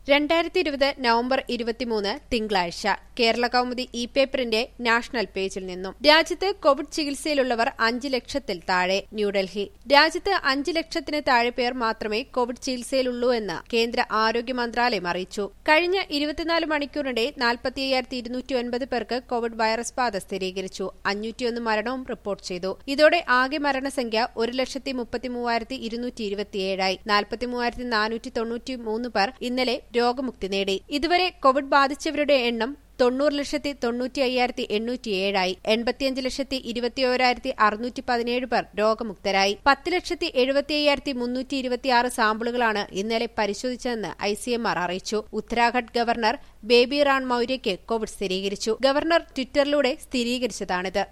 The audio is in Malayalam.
രണ്ടായിരത്തി ഇരുപത് നവംബർ ഇരുപത്തിമൂന്ന് തിങ്കളാഴ്ച കേരള കൗമുദി ഇ പേപ്പറിന്റെ നാഷണൽ പേജിൽ നിന്നും രാജ്യത്ത് കോവിഡ് ചികിത്സയിലുള്ളവർ അഞ്ച് ലക്ഷത്തിൽ താഴെ ന്യൂഡൽഹി രാജ്യത്ത് അഞ്ച് ലക്ഷത്തിന് താഴെ പേർ മാത്രമേ കോവിഡ് ചികിത്സയിലുള്ളൂ എന്ന് കേന്ദ്ര ആരോഗ്യ മന്ത്രാലയം അറിയിച്ചു കഴിഞ്ഞ ഇരുപത്തിനാല് മണിക്കൂറിനിടെ നാൽപ്പത്തി അയ്യായിരത്തി ഇരുന്നൂറ്റി ഒൻപത് പേർക്ക് കോവിഡ് വൈറസ് ബാധ സ്ഥിരീകരിച്ചു അഞ്ഞൂറ്റിയൊന്ന് മരണവും റിപ്പോർട്ട് ചെയ്തു ഇതോടെ ആകെ മരണസംഖ്യ ഒരു ലക്ഷത്തി മുപ്പത്തി മൂവായിരത്തി ഇരുന്നൂറ്റി ഇരുപത്തിയേഴായി നാൽപ്പത്തി മൂവായിരത്തി നാനൂറ്റി തൊണ്ണൂറ്റി മൂന്ന് പേർ ഇന്നലെ രോഗമുക്തി നേടി ഇതുവരെ കോവിഡ് ബാധിച്ചവരുടെ എണ്ണം തൊണ്ണൂറ് ലക്ഷത്തി തൊണ്ണൂറ്റി അയ്യായിരത്തി എണ്ണൂറ്റിയേഴായി എൺപത്തിയഞ്ച് ലക്ഷത്തി ഇരുപത്തിയോരായിരത്തി അറുന്നൂറ്റി പതിനേഴ് പേർ രോഗമുക്തരായി പത്ത് ലക്ഷത്തി എഴുപത്തി അയ്യായിരത്തി മുന്നൂറ്റി ഇരുപത്തിയാറ് സാമ്പിളുകളാണ് ഇന്നലെ പരിശോധിച്ചതെന്ന് ഐ സി എം ആർ അറിയിച്ചു ഉത്തരാഖണ്ഡ് ഗവർണർ ബേബി റാൺ മൌര്യയ്ക്ക് കോവിഡ് സ്ഥിരീകരിച്ചു ഗവർണർ ട്വിറ്ററിലൂടെ സ്ഥിരീകരിച്ചതാണിത്